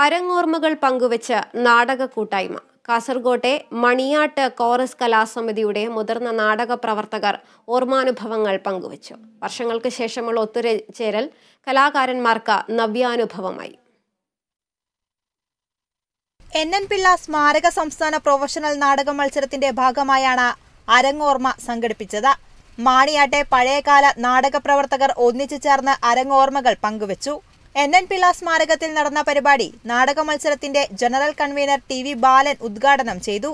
അരങ്ങോർമ്മകൾ പങ്കുവച്ച് നാടക കൂട്ടായ്മ കാസർകോട്ടെ മണിയാട്ട് കോറസ് കലാസമിതിയുടെ മുതിർന്ന നാടക പ്രവർത്തകർ ഓർമാനുഭവങ്ങൾ പങ്കുവച്ചു വർഷങ്ങൾക്ക് ശേഷമുള്ള ഒത്തുചേരൽ കലാകാരന്മാർക്ക് നവ്യാനുഭവമായി എൻ എൻ പിള്ള സ്മാരക സംസ്ഥാന പ്രൊഫഷണൽ നാടക മത്സരത്തിന്റെ ഭാഗമായാണ് അരങ്ങോർമ്മ സംഘടിപ്പിച്ചത് മാണിയാട്ടെ പഴയകാല നാടക പ്രവർത്തകർ ഒന്നിച്ചു ചേർന്ന് അരങ്ങോർമ്മകൾ പങ്കുവച്ചു എൻ എൻ പിള്ള സ്മാരകത്തിൽ നടന്ന പരിപാടി നാടക മത്സരത്തിന്റെ general convener T V Balan ഉദ്ഘാടനം ചെയ്തു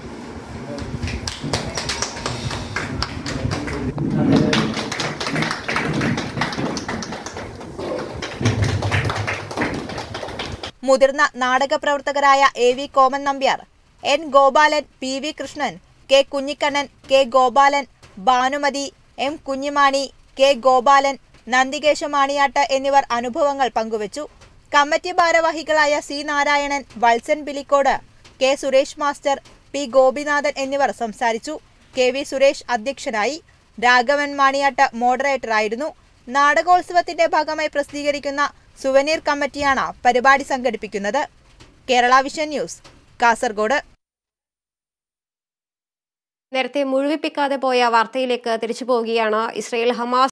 മുതിർന്ന നാടക പ്രവർത്തകരായ A V Koman Nambiar N Gopalan P V Krishnan K Kunhikannan K Gopalan Bhanumathi M Kunhimani K Gopalan Nandikesha Maniyatt എന്നിവർ അനുഭവങ്ങൾ പങ്കുവച്ചു കമ്മിറ്റി ഭാരവാഹികളായ C Narayanan Valsan Pilicode K Suresh master P Gopinathan എന്നിവർ സംസാരിച്ചു കെ വി സുരേഷ് അധ്യക്ഷനായി രാഘവൻ മാണിയാട്ട് മോഡറേറ്ററായിരുന്നു നാടകോത്സവത്തിന്റെ ഭാഗമായി പ്രസിദ്ധീകരിക്കുന്ന സുവനീർ കമ്മിറ്റിയാണ് പരിപാടി സംഘടിപ്പിക്കുന്നത് കേരള വിഷൻ ന്യൂസ് കാസർഗോഡ് നേരത്തെ മുഴുവിപ്പിക്കാതെ പോയ വാർത്തയിലേക്ക് തിരിച്ചു പോവുകയാണ് ഇസ്രയേൽ ഹമാസ്